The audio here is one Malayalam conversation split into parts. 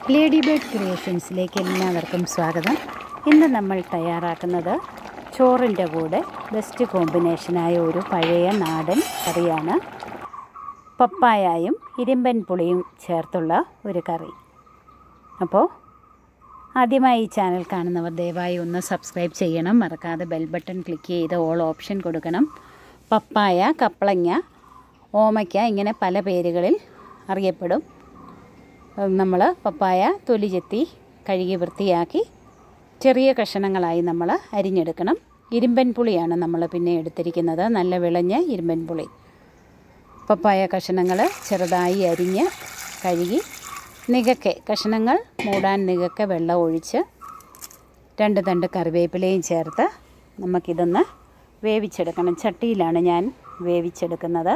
ലേഡി ബേർഡ് ക്രിയേഷൻസിലേക്ക് എല്ലാവർക്കും സ്വാഗതം ഇന്ന് നമ്മൾ തയ്യാറാക്കുന്നത് ചോറിൻ്റെ കൂടെ ബെസ്റ്റ് കോമ്പിനേഷനായ ഒരു പഴയ നാടൻ കറിയാണ് പപ്പായായും ഇരുമ്പൻ പുളിയും ചേർത്തുള്ള ഒരു കറി അപ്പോൾ ആദ്യമായി ഈ ചാനൽ കാണുന്നവർ ദയവായി ഒന്ന് സബ്സ്ക്രൈബ് ചെയ്യണം മറക്കാതെ ബെൽ ബട്ടൺ ക്ലിക്ക് ചെയ്ത് ഓൾ ഓപ്ഷൻ കൊടുക്കണം പപ്പായ കപ്പളങ്ങ ഓമയ്ക്ക ഇങ്ങനെ പല പേരുകളിൽ അറിയപ്പെടും നമ്മൾ പപ്പായ തൊലി ചെത്തി കഴുകി വൃത്തിയാക്കി ചെറിയ കഷണങ്ങളായി നമ്മൾ അരിഞ്ഞെടുക്കണം ഇരുമ്പൻ പുളിയാണ് നമ്മൾ പിന്നെ എടുത്തിരിക്കുന്നത് നല്ല വിളഞ്ഞ ഇരുമ്പൻ പുളി പപ്പായ കഷണങ്ങൾ ചെറുതായി അരിഞ്ഞ് കഴുകി നികക്കെ കഷണങ്ങൾ മൂടാൻ നികക്കെ വെള്ളം ഒഴിച്ച് രണ്ട് തണ്ട് കറിവേപ്പിലയും ചേർത്ത് നമുക്കിതൊന്ന് വേവിച്ചെടുക്കണം ചട്ടിയിലാണ് ഞാൻ വേവിച്ചെടുക്കുന്നത്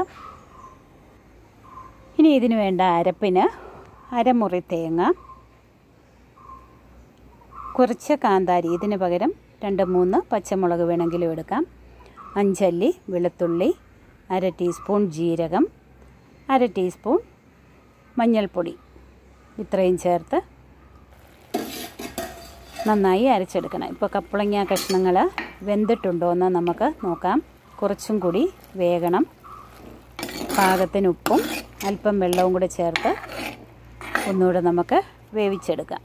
ഇനി ഇതിന് വേണ്ട അരപ്പിന് അരമുറി തേങ്ങ കുറച്ച് കാന്താരി ഇതിന് പകരം രണ്ട് മൂന്ന് പച്ചമുളക് വേണമെങ്കിലും എടുക്കാം അഞ്ചല്ലി വെളുത്തുള്ളി അര ടീസ്പൂൺ ജീരകം അര ടീസ്പൂൺ മഞ്ഞൾപ്പൊടി ഇത്രയും ചേർത്ത് നന്നായി അരച്ചെടുക്കണം ഇപ്പോൾ കപ്പളങ്ങ കഷ്ണങ്ങൾ വെന്തിട്ടുണ്ടോ എന്ന് നമുക്ക് നോക്കാം കുറച്ചും കൂടി വേകണം പാകത്തിന് ഉപ്പും അല്പം വെള്ളവും കൂടെ ചേർത്ത് ഒന്നുകൂടെ നമുക്ക് വേവിച്ചെടുക്കാം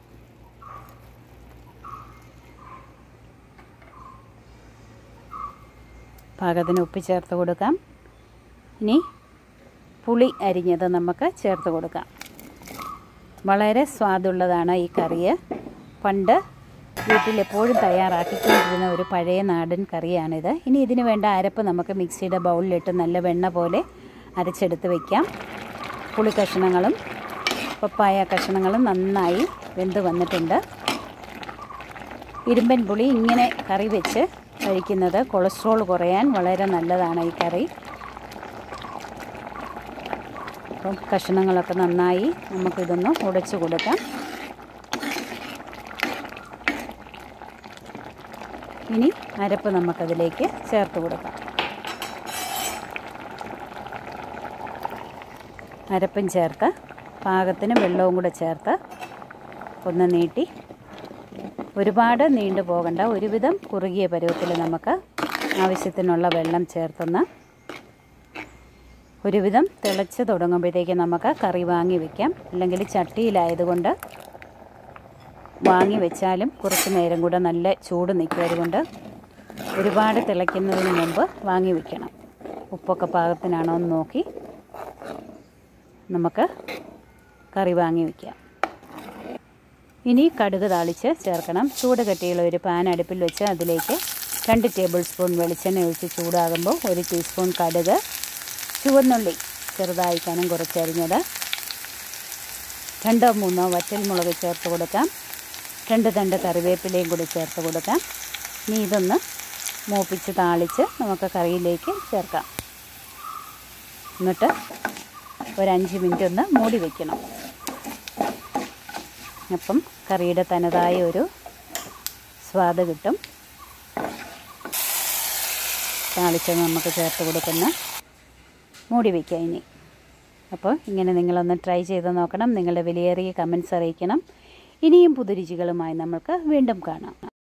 പാകത്തിന് ഉപ്പ് ചേർത്ത് കൊടുക്കാം ഇനി പുളി അരിഞ്ഞത് നമുക്ക് ചേർത്ത് കൊടുക്കാം വളരെ സ്വാദുള്ളതാണ് ഈ കറിയെ പണ്ട് വീട്ടിൽ എപ്പോഴും തയ്യാറാക്കിക്കൊണ്ടിരുന്ന ഒരു പഴയ നാടൻ കറിയാണിത് ഇനി ഇതിന് വേണ്ട അരപ്പ് നമുക്ക് മിക്സിയുടെ ബൗളിലിട്ട് നല്ല വെണ്ണ പോലെ അരച്ചെടുത്ത് വയ്ക്കാം പുളി കഷ്ണങ്ങളും പപ്പായ കഷ്ണങ്ങളും നന്നായി വെന്ത് വന്നിട്ടുണ്ട് ഇരുമ്പൻ പുളി ഇങ്ങനെ കറി വെച്ച് കഴിക്കുന്നത് കൊളസ്ട്രോൾ കുറയാൻ വളരെ നല്ലതാണ് ഈ കറി അപ്പം കഷ്ണങ്ങളൊക്കെ നന്നായി നമുക്കിതൊന്ന് ഉടച്ചു കൊടുക്കാം ഇനി അരപ്പ് നമുക്കതിലേക്ക് ചേർത്ത് കൊടുക്കാം അരപ്പും ചേർത്ത് പാകത്തിന് വെള്ളവും കൂടെ ചേർത്ത് ഒന്ന് നീട്ടി ഒരുപാട് നീണ്ടു പോകണ്ട ഒരുവിധം കുറുകിയ പരുവത്തിൽ നമുക്ക് ആവശ്യത്തിനുള്ള വെള്ളം ചേർത്തൊന്ന് ഒരുവിധം തിളച്ച് തുടങ്ങുമ്പോഴത്തേക്ക് നമുക്ക് കറി വാങ്ങി വയ്ക്കാം അല്ലെങ്കിൽ ചട്ടിയിലായതുകൊണ്ട് വാങ്ങി വെച്ചാലും കുറച്ച് നേരം കൂടെ നല്ല ചൂട് നിൽക്കും അതുകൊണ്ട് ഒരുപാട് തിളയ്ക്കുന്നതിന് മുമ്പ് വാങ്ങി വയ്ക്കണം ഉപ്പൊക്കെ പാകത്തിനാണോ എന്ന് നോക്കി നമുക്ക് കറി വാങ്ങി വയ്ക്കാം ഇനി കടുക് താളിച്ച് ചേർക്കണം ചൂട് കട്ടിയുള്ള ഒരു പാൻ അടുപ്പിൽ വെച്ച് അതിലേക്ക് രണ്ട് ടേബിൾ സ്പൂൺ വെളിച്ചെണ്ണ ഒഴിച്ച് ചൂടാകുമ്പോൾ ഒരു ടീസ്പൂൺ കടുക് ചുവന്നുള്ളി ചെറുതായി കനം കുറച്ചരിഞ്ഞത് രണ്ടോ മൂന്നോ വറ്റൽമുളക് ചേർത്ത് കൊടുക്കാം രണ്ട് തണ്ട് കറിവേപ്പിലയും കൂടി ചേർത്ത് കൊടുക്കാം ഇനി ഇതൊന്ന് മൂപ്പിച്ച് താളിച്ച് നമുക്ക് കറിയിലേക്ക് ചേർക്കാം എന്നിട്ട് ഒരു അഞ്ച് മിനിറ്റ് ഒന്ന് മൂടി വയ്ക്കണം അപ്പം കറിയുടെ തനതായ ഒരു സ്വാദ് കിട്ടും താളിച്ചത് നമുക്ക് ചേർത്ത് കൊടുക്കുന്ന മൂടി വയ്ക്കുക ഇനി അപ്പോൾ ഇങ്ങനെ നിങ്ങളൊന്ന് ട്രൈ ചെയ്ത് നോക്കണം നിങ്ങളുടെ വിലയേറിയ കമൻസ് അറിയിക്കണം ഇനിയും പുതുരുചികളുമായി നമുക്ക് വീണ്ടും കാണാം